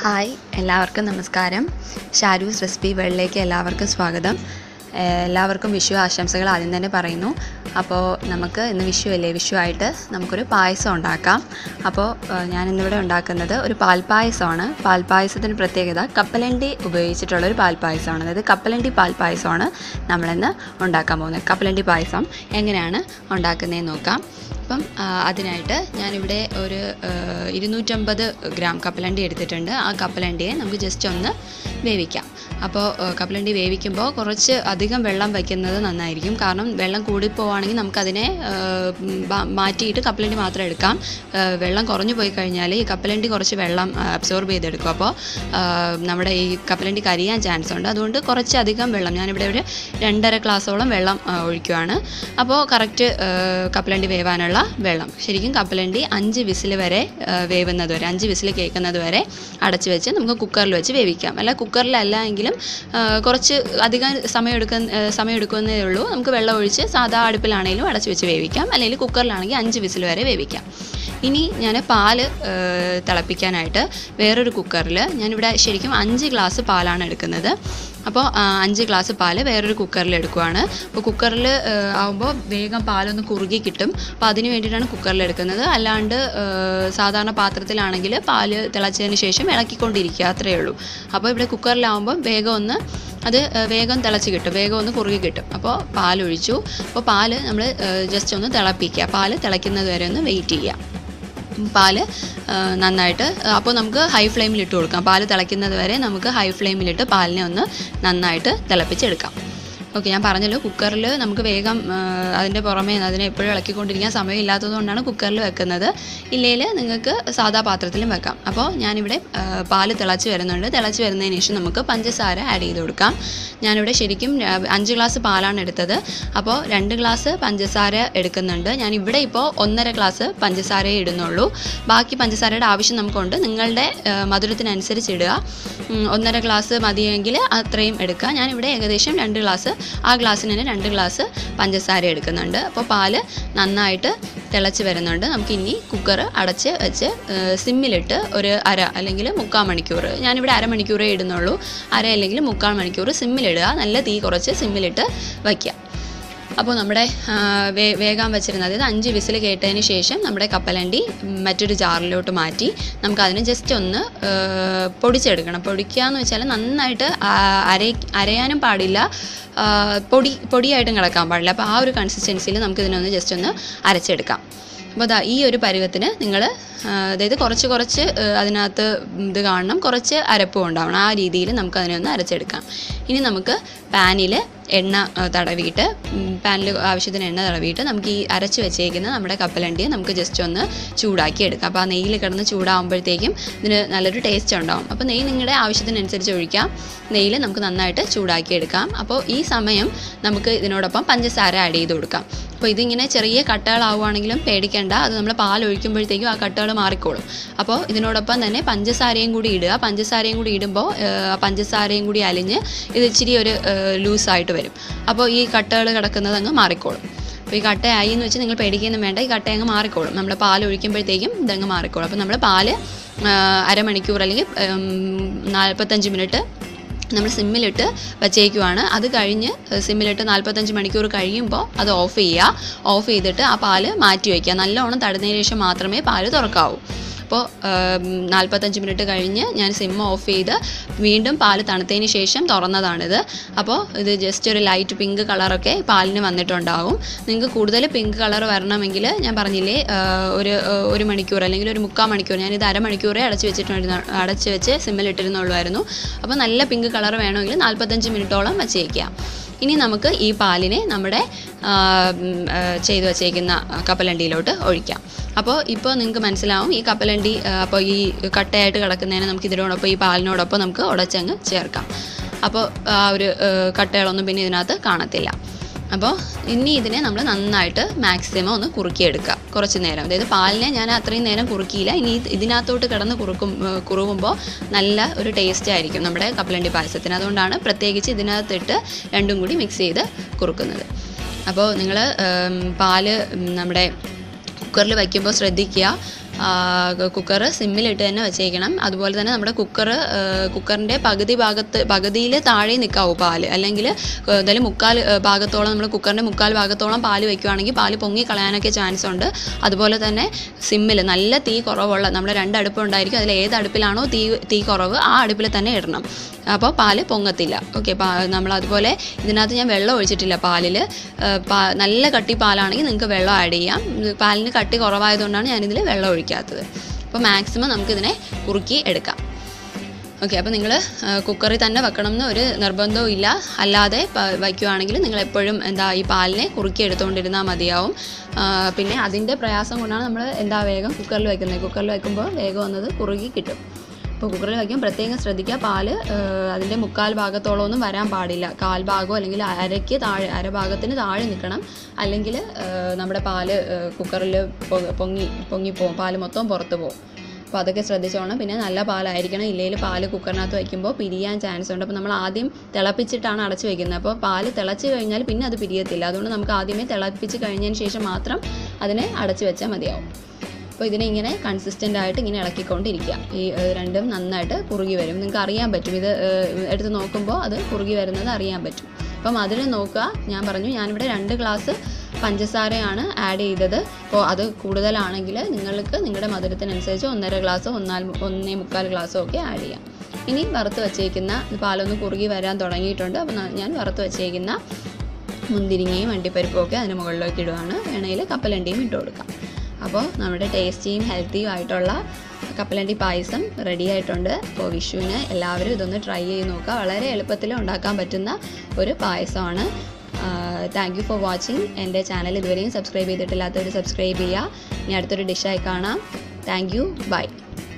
hi എല്ലാവർക്കും നമസ്കാരം ഷാരൂസ് recipe വേൾഡിലേക്ക് എല്ലാവർക്കും സ്വാഗതം ഏഹ് എല്ലാവർക്കും വിഷു ആശംസകൾ ആദ്യം തന്നെ പറയുന്നു അപ്പോൾ നമുക്ക് ഇന്ന് വിഷു അല്ലേ വിഷു ആയിട്ട് നമുക്കൊരു പായസം ഉണ്ടാക്കാം അപ്പോൾ ഏഹ് ഞാൻ ഇന്നിവിടെ ഉണ്ടാക്കുന്നത് ഒരു പാൽപ്പായസമാണ് പാൽപ്പായസത്തിന് പ്രത്യേകത കപ്പലണ്ടി ഉപയോഗിച്ചിട്ടുള്ള ഒരു പാൽപ്പായസമാണ് അതായത് കപ്പലണ്ടി പാൽപ്പായസമാണ് നമ്മളിന്ന് ഉണ്ടാക്കാൻ പോകുന്നത് കപ്പലണ്ടി പായസം എങ്ങനെയാണ് ഉണ്ടാക്കുന്നതെന്ന് നോക്കാം അപ്പം ആ, അതിനായിട്ട് ഞാനിവിടെ ഒരു ആ, ഇരുന്നൂറ്റമ്പത് ഗ്രാം കപ്പലണ്ടി എടുത്തിട്ടുണ്ട് ആ കപ്പലണ്ടിയെ നമുക്ക് ജസ്റ്റ് ഒന്ന് വേവിക്കാം അപ്പോൾ ആ, കപ്പലണ്ടി വേവിക്കുമ്പോൾ കുറച്ച് അധികം വെള്ളം വയ്ക്കുന്നത് നന്നായിരിക്കും കാരണം വെള്ളം കൂടിപ്പോവാണെങ്കിൽ നമുക്കതിനെ ആ, ബ- മാറ്റിയിട്ട് കപ്പലണ്ടി മാത്രം എടുക്കാം ആ, വെള്ളം കുറഞ്ഞു പോയി കഴിഞ്ഞാൽ ഈ കപ്പലണ്ടി കുറച്ച് വെള്ളം അബ്സോർബ് ചെയ്തെടുക്കും അപ്പോൾ ആ, നമ്മുടെ ഈ കപ്പലണ്ടി കരിയാൻ ചാൻസ് ഉണ്ട് അതുകൊണ്ട് കുറച്ചധികം വെള്ളം ഞാനിവിടെ ഒരു രണ്ടര ഗ്ലാസോളം വെള്ളം ആ, ഒഴിക്കുവാണ് അപ്പോൾ കറക്റ്റ് കപ്പലണ്ടി വേവാനുള്ള വെള്ളം ശരിക്കും കപ്പലണ്ടി അഞ്ച് വിസിൽ വരെ ആ, വേവുന്നത് വരെ അഞ്ച് വിസിൽ കേൾക്കുന്നത് വരെ അടച്ച് വെച്ച് നമുക്ക് കുക്കറിൽ വെച്ച് വേവിക്കാം അല്ല കുക്കറിലല്ല എങ്കിലും ആ, കുറച്ച് അധികം സമയം എടുക്കുന്ന സമയം എടുക്കുന്നതേ ഉള്ളൂ നമുക്ക് വെള്ളം ഒഴിച്ച് സാധാ അടുപ്പിലാണെങ്കിലും അടച്ച് വെച്ച് വേവിക്കാം അല്ലെങ്കിൽ കുക്കറിലാണെങ്കിൽ അഞ്ച് വിസിൽ വരെ വേവിക്കാം ഇനി ഞാൻ പാല് ആ, തിളപ്പിക്കാനായിട്ട് വേറൊരു കുക്കറിൽ ഞാനിവിടെ ശരിക്കും അഞ്ച് ഗ്ലാസ് പാലാണ് എടുക്കുന്നത് അപ്പോൾ ആ, അഞ്ച് ഗ്ലാസ് പാല് വേറൊരു കുക്കറിൽ എടുക്കുവാണ് അപ്പോൾ കുക്കറിൽ ആകുമ്പോൾ വേഗം പാലൊന്ന് കുറുകി കിട്ടും അപ്പോൾ അതിന് വേണ്ടിയിട്ടാണ് കുക്കറിൽ എടുക്കുന്നത് അല്ലാണ്ട് ആ, സാധാരണ പാത്രത്തിലാണെങ്കിൽ പാല് തിളച്ചതിന് ശേഷം ഇളക്കിക്കൊണ്ടിരിക്കുക അത്രയേ ഉള്ളൂ അപ്പോൾ ഇവിടെ കുക്കറിലാവുമ്പോൾ വേഗം ഒന്ന് അത് ആ, വേഗം തിളച്ച് കിട്ടും വേഗം ഒന്ന് കുറുകി കിട്ടും അപ്പോൾ പാലൊഴിച്ചു അപ്പോൾ പാല് നമ്മൾ ജസ്റ്റ് ഒന്ന് തിളപ്പിക്കുക പാല് തിളയ്ക്കുന്നത് വരെ ഒന്ന് വെയിറ്റ് ചെയ്യുക പാല് ആ, നന്നായിട്ട് അപ്പോൾ നമുക്ക് ഹൈ ഫ്ലെയിമിൽ ഇട്ട് കൊടുക്കാം പാല് തിളയ്ക്കുന്നത് വരെ നമുക്ക് ഹൈ ഫ്ലെയിമിലിട്ട് പാലിനെ ഒന്ന് നന്നായിട്ട് തിളപ്പിച്ചെടുക്കാം ഓക്കെ ഞാൻ പറഞ്ഞല്ലോ കുക്കറിൽ നമുക്ക് വേഗം ആ, അതിൻ്റെ പുറമേ അതിനെ എപ്പോഴും ഇളക്കിക്കൊണ്ടിരിക്കാൻ സമയമില്ലാത്തത് കൊണ്ടാണ് കുക്കറിൽ വെക്കുന്നത് ഇല്ലെങ്കിൽ നിങ്ങൾക്ക് സാധാ പാത്രത്തിലും വെക്കാം അപ്പോൾ ഞാനിവിടെ ആ, പാല് തിളച്ച് വരുന്നുണ്ട് തിളച്ച് വരുന്നതിന് ശേഷം നമുക്ക് പഞ്ചസാര ആഡ് ചെയ്ത് കൊടുക്കാം ഞാനിവിടെ ശരിക്കും ആ, അഞ്ച് ഗ്ലാസ് പാലാണ് എടുത്തത് അപ്പോൾ രണ്ട് ഗ്ലാസ് പഞ്ചസാര എടുക്കുന്നുണ്ട് ഞാൻ ഇവിടെ ഇപ്പോൾ ഒന്നര ഗ്ലാസ് പഞ്ചസാരയെ ഇടുന്നുള്ളൂ ബാക്കി പഞ്ചസാരയുടെ ആവശ്യം നമുക്കുണ്ട് നിങ്ങളുടെ ആ, മധുരത്തിനനുസരിച്ച് ഇടുക ഉം, ഒന്നര ഗ്ലാസ് മതിയെങ്കിൽ അത്രയും എടുക്കുക ഞാനിവിടെ ഏകദേശം രണ്ട് ഗ്ലാസ് ആ ഗ്ലാസ്സിന് തന്നെ രണ്ട് ഗ്ലാസ് പഞ്ചസാര എടുക്കുന്നുണ്ട് അപ്പോൾ പാല് നന്നായിട്ട് തിളച്ച് വരുന്നുണ്ട് നമുക്ക് ഇനി കുക്കർ അടച്ച് വെച്ച് ആ, സിമ്മിലിട്ട് ഒരു അര അല്ലെങ്കിൽ മുക്കാൽ മണിക്കൂർ ഞാനിവിടെ അരമണിക്കൂറേ ഇടുന്നുള്ളൂ അര അല്ലെങ്കിൽ മുക്കാൽ മണിക്കൂർ സിമ്മിലിടുക നല്ല തീ കുറച്ച് സിമ്മിലിട്ട് വയ്ക്കുക അപ്പോൾ നമ്മുടെ ആ, വേ വേഗാൻ വെച്ചിരുന്നത് അതായത് അഞ്ച് വിസിൽ കേട്ടതിന് ശേഷം നമ്മുടെ കപ്പലണ്ടി ഉം, മറ്റൊരു ജാറിലോട്ട് മാറ്റി നമുക്കതിനെ ജസ്റ്റ് ഒന്ന് ആ, പൊടിച്ചെടുക്കണം പൊടിക്കുക എന്ന് വെച്ചാൽ നന്നായിട്ട് ആ, അര അരയാനും പാടില്ല ആ, പൊടി പൊടിയായിട്ടും കിടക്കാൻ പാടില്ല അപ്പോൾ ആ ഒരു കൺസിസ്റ്റൻസിയിൽ നമുക്ക് ഇതിനൊന്ന് ജസ്റ്റ് ഒന്ന് അരച്ചെടുക്കാം അപ്പോൾ ദാ ഈ ഒരു പരുവത്തിന് നിങ്ങൾ അതായത് കുറച്ച് കുറച്ച് ആ, അതിനകത്ത് ഇത് കാണണം കുറച്ച് അരപ്പും ഉണ്ടാവണം ആ രീതിയിൽ നമുക്ക് അതിനെ ഒന്ന് അരച്ചെടുക്കാം ഇനി നമുക്ക് പാനിൽ എണ്ണ ആ, തടവിയിട്ട് പാനിൽ ആവശ്യത്തിന് എണ്ണ തടവിയിട്ട് നമുക്ക് ഈ അരച്ച് വെച്ചേക്കുന്ന നമ്മുടെ കപ്പലണ്ടിയെ നമുക്ക് ജസ്റ്റ് ഒന്ന് ചൂടാക്കി എടുക്കാം അപ്പോൾ ആ നെയ്യിൽ കിടന്ന് ചൂടാകുമ്പോഴത്തേക്കും ഇതിന് നല്ലൊരു ടേസ്റ്റ് ഉണ്ടാവും അപ്പോൾ നെയ്യ് നിങ്ങളുടെ ആവശ്യത്തിനനുസരിച്ച് ഒഴിക്കാം നെയ്യിൽ നമുക്ക് നന്നായിട്ട് ചൂടാക്കി എടുക്കാം അപ്പോൾ ഈ സമയം നമുക്ക് ഇതിനോടൊപ്പം പഞ്ചസാര ആഡ് ചെയ്ത് കൊടുക്കാം അപ്പോൾ ഇതിങ്ങനെ ചെറിയ കട്ടകളാവുകയാണെങ്കിലും പേടിക്കേണ്ട അത് നമ്മൾ പാൽ ഒഴിക്കുമ്പോഴത്തേക്കും ആ കട്ടകൾ മാറിക്കോളും അപ്പോൾ ഇതിനോടൊപ്പം തന്നെ പഞ്ചസാരയും കൂടി ഇടുക പഞ്ചസാരയും കൂടി ഇടുമ്പോൾ ആ പഞ്ചസാരയും കൂടി അലിഞ്ഞ് ഇത് ഇച്ചിരി ഒരു ലൂസായിട്ട് വരും അപ്പോൾ ഈ കട്ടകൾ കിടക്കുന്നത് അങ്ങ് മാറിക്കോളും അപ്പോൾ ഈ കട്ടയായി എന്ന് വെച്ച് നിങ്ങൾ പേടിക്കൊന്നും വേണ്ട ഈ കട്ട അങ്ങ് മാറിക്കോളും നമ്മൾ പാൽ ഒഴിക്കുമ്പോഴത്തേക്കും ഇതങ്ങ് മാറിക്കോളും അപ്പോൾ നമ്മൾ പാല് ആ, അരമണിക്കൂർ അല്ലെങ്കിൽ ഉം, നാൽപ്പത്തഞ്ച് മിനിറ്റ് നമ്മൾ സിമ്മിലിട്ട് വച്ചേക്കുവാണ് അത് കഴിഞ്ഞ് സിമ്മിലിട്ട് നാൽപ്പത്തഞ്ച് മണിക്കൂർ കഴിയുമ്പോൾ അത് ഓഫ് ചെയ്യുക ഓഫ് ചെയ്തിട്ട് ആ പാല് മാറ്റി വയ്ക്കുക നല്ലോണം തടുന്നതിന് ശേഷം മാത്രമേ പാല് തുറക്കാവൂ അപ്പോൾ നാൽപ്പത്തഞ്ച് മിനിറ്റ് കഴിഞ്ഞ് ഞാൻ സിം ഓഫ് ചെയ്ത് വീണ്ടും പാല് തണുത്തതിന് ശേഷം തുറന്നതാണിത് അപ്പോൾ ഇത് ജസ്റ്റ് ഒരു ലൈറ്റ് പിങ്ക് കളറൊക്കെ പാലിന് വന്നിട്ടുണ്ടാകും നിങ്ങൾക്ക് കൂടുതൽ പിങ്ക് കളർ വരണമെങ്കിൽ ഞാൻ പറഞ്ഞില്ലേ ആ, ഒരു ആ, ഒരു മണിക്കൂർ അല്ലെങ്കിൽ ഒരു മുക്കാൽ മണിക്കൂർ ഞാനിത് അരമണിക്കൂറേ അടച്ച് വെച്ചിട്ടുണ്ടായിരുന്നു അടച്ച് വെച്ച് സിമ്മിലിട്ടിരുന്നുള്ളായിരുന്നു അപ്പോൾ നല്ല പിങ്ക് കളർ വേണമെങ്കിൽ നാൽപ്പത്തഞ്ച് മിനിറ്റോളം വച്ചേക്കുക ഇനി നമുക്ക് ഈ പാലിനെ നമ്മുടെ ആ, ഉം, ആ, ചെയ്തു വച്ചേക്കുന്ന കപ്പലണ്ടിയിലോട്ട് ഒഴിക്കാം അപ്പോൾ ഇപ്പോൾ നിങ്ങൾക്ക് മനസ്സിലാവും ഈ കപ്പലണ്ടി ആ, അപ്പോൾ ഈ കട്ടയായിട്ട് കിടക്കുന്നതിന് നമുക്ക് ഇതിനോടൊപ്പം ഈ പാലിനോടൊപ്പം നമുക്ക് ഉടച്ചങ്ങ് ചേർക്കാം അപ്പോൾ ആ ഒരു ആ, കട്ടകളൊന്നും പിന്നെ ഇതിനകത്ത് കാണത്തില്ല അപ്പോൾ ഇനി ഇതിനെ നമ്മൾ നന്നായിട്ട് മാക്സിമം ഒന്ന് കുറുക്കിയെടുക്കുക കുറച്ച് നേരം അതായത് പാലിനെ ഞാൻ അത്രയും നേരം കുറുക്കിയില്ല ഇനി ഇത് ഇതിനകത്തോട്ട് കിടന്ന് കുറുക്കും ഏർ കുറുകുമ്പോൾ നല്ല ഒരു ടേസ്റ്റ് ആയിരിക്കും നമ്മുടെ കപ്പലണ്ടി പായസത്തിന് അതുകൊണ്ടാണ് പ്രത്യേകിച്ച് ഇതിനകത്തിട്ട് രണ്ടും കൂടി മിക്സ് ചെയ്ത് കുറുക്കുന്നത് അപ്പോൾ നിങ്ങൾ പാല് ഉം, നമ്മുടെ കുക്കറിൽ വയ്ക്കുമ്പോൾ ശ്രദ്ധിക്കുക കുക്കർ സിമ്മിലിട്ട് തന്നെ വെച്ചേക്കണം അതുപോലെ തന്നെ നമ്മുടെ കുക്കർ കുക്കറിൻ്റെ പകുതി ഭാഗത്ത് പകുതിയിൽ താഴെ നിൽക്കാവൂ പാല് അല്ലെങ്കിൽ എന്തായാലും മുക്കാൽ ആ, ഭാഗത്തോളം നമ്മൾ കുക്കറിൻ്റെ മുക്കാൽ ഭാഗത്തോളം പാല് വെക്കുകയാണെങ്കിൽ പാല് പൊങ്ങി കളയാനൊക്കെ ചാൻസ് ഉണ്ട് അതുപോലെ തന്നെ സിമ്മിൽ നല്ല തീ കുറവുള്ള നമ്മുടെ രണ്ട് അടുപ്പ് ഉണ്ടായിരിക്കും അതിൽ ഏത് അടുപ്പിലാണോ തീ തീ കുറവ് ആ അടുപ്പിൽ തന്നെ ഇടണം അപ്പോൾ പാല് പൊങ്ങത്തില്ല ഓക്കെ പാ നമ്മൾ അതുപോലെ ഇതിനകത്ത് ഞാൻ വെള്ളം ഒഴിച്ചിട്ടില്ല പാലിൽ പാ നല്ല കട്ടി പാലാണെങ്കിൽ നിങ്ങൾക്ക് വെള്ളം ആഡ് ചെയ്യാം ഇത് പാലിന് കട്ടി കുറവായതുകൊണ്ടാണ് ഞാനിതിൽ വെള്ളം ഒഴിക്കാത്തത് അപ്പോൾ മാക്സിമം നമുക്കിതിനെ കുറുക്കി എടുക്കാം ഓക്കെ അപ്പോൾ നിങ്ങൾ കുക്കറിൽ തന്നെ വെക്കണം എന്ന് ഒരു നിർബന്ധവും ഇല്ല അല്ലാതെ പ- വയ്ക്കുവാണെങ്കിൽ നിങ്ങൾ എപ്പോഴും എന്താ ഈ പാലിനെ കുറുക്കി എടുത്തുകൊണ്ടിരുന്നാൽ മതിയാവും ആ, പിന്നെ അതിൻ്റെ പ്രയാസം കൊണ്ടാണ് നമ്മൾ എന്താ വേഗം കുക്കറിൽ വെക്കുന്നത് കുക്കറിൽ വെക്കുമ്പോൾ വേഗം വന്നത് കുറുകി കിട്ടും അപ്പോൾ കുക്കറിൽ വയ്ക്കുമ്പോൾ പ്രത്യേകം ശ്രദ്ധിക്കുക പാല് അതിൻ്റെ മുക്കാൽ ഭാഗത്തോളം ഒന്നും വരാൻ പാടില്ല കാൽ ഭാഗമോ അല്ലെങ്കിൽ അരയ്ക്ക് താഴെ അരഭാഗത്തിന് താഴെ നിൽക്കണം അല്ലെങ്കിൽ നമ്മുടെ പാല് കുക്കറിൽ പൊങ്ങി പൊങ്ങിപ്പോവും പാല് മൊത്തം പുറത്ത് പോകും അപ്പോൾ അതൊക്കെ ശ്രദ്ധിച്ചോണം പിന്നെ നല്ല പാലായിരിക്കണം ഇല്ലെങ്കിൽ പാല് കുക്കറിനകത്ത് വയ്ക്കുമ്പോൾ പിരിയാൻ ചാൻസ് ഉണ്ട് അപ്പോൾ നമ്മൾ ആദ്യം തിളപ്പിച്ചിട്ടാണ് അടച്ച് വയ്ക്കുന്നത് അപ്പോൾ പാല് തിളച്ച് കഴിഞ്ഞാൽ പിന്നെ അത് പിരിയത്തില്ല അതുകൊണ്ട് നമുക്ക് ആദ്യമേ തിളപ്പിച്ച് കഴിഞ്ഞതിന് ശേഷം മാത്രം അതിനെ അടച്ച് വെച്ചാൽ മതിയാവും അപ്പോൾ ഇതിനെ ഇങ്ങനെ കൺസിസ്റ്റൻ്റ് ആയിട്ട് ഇങ്ങനെ ഇളക്കിക്കൊണ്ടിരിക്കുക ഈ ഏഹ്, രണ്ടും നന്നായിട്ട് കുറുകി വരും നിങ്ങൾക്ക് അറിയാൻ പറ്റും ഇത് ഏഹ്, എടുത്ത് നോക്കുമ്പോൾ അത് കുറുകി വരുന്നത് അറിയാൻ പറ്റും അപ്പോൾ മധുരം നോക്കുക ഞാൻ പറഞ്ഞു ഞാനിവിടെ രണ്ട് ഗ്ലാസ് പഞ്ചസാരയാണ് ആഡ് ചെയ്തത് അപ്പോൾ അത് കൂടുതലാണെങ്കിൽ നിങ്ങൾക്ക് നിങ്ങളുടെ മധുരത്തിനനുസരിച്ച് ഒന്നര ഗ്ലാസ്സോ ഒന്നാൽ ഒന്നേ മുക്കാൽ ഗ്ലാസ്സോ ഒക്കെ ആഡ് ചെയ്യാം ഇനി വറുത്ത് വച്ചേക്കുന്ന ഇത് പാലൊന്ന് കുറുകി വരാൻ തുടങ്ങിയിട്ടുണ്ട് അപ്പോൾ ന- ഞാൻ വറുത്ത് വച്ചേക്കുന്ന മുന്തിരിങ്ങയും അണ്ടിപ്പരിപ്പും ഒക്കെ അതിന് മുകളിലേക്ക് ഇടുവാണ് വേണമെങ്കിൽ കപ്പലണ്ടിയും ഇട്ട് കൊടുക്കാം അപ്പോൾ നമ്മുടെ ടേസ്റ്റിയും ഹെൽത്തിയും ആയിട്ടുള്ള കപ്പലണ്ടി പായസം റെഡി ആയിട്ടുണ്ട് അപ്പോൾ വിഷുവിന് എല്ലാവരും ഇതൊന്ന് ട്രൈ ചെയ്ത് നോക്കുക വളരെ എളുപ്പത്തിൽ ഉണ്ടാക്കാൻ പറ്റുന്ന ഒരു പായസമാണ് താങ്ക് യു ഫോർ വാച്ചിങ് എൻ്റെ ചാനൽ ഇതുവരെയും സബ്സ്ക്രൈബ് ചെയ്തിട്ടില്ലാത്തവർ സബ്സ്ക്രൈബ് ചെയ്യുക ഇനി അടുത്തൊരു ഡിഷായി കാണാം താങ്ക് യു ബൈ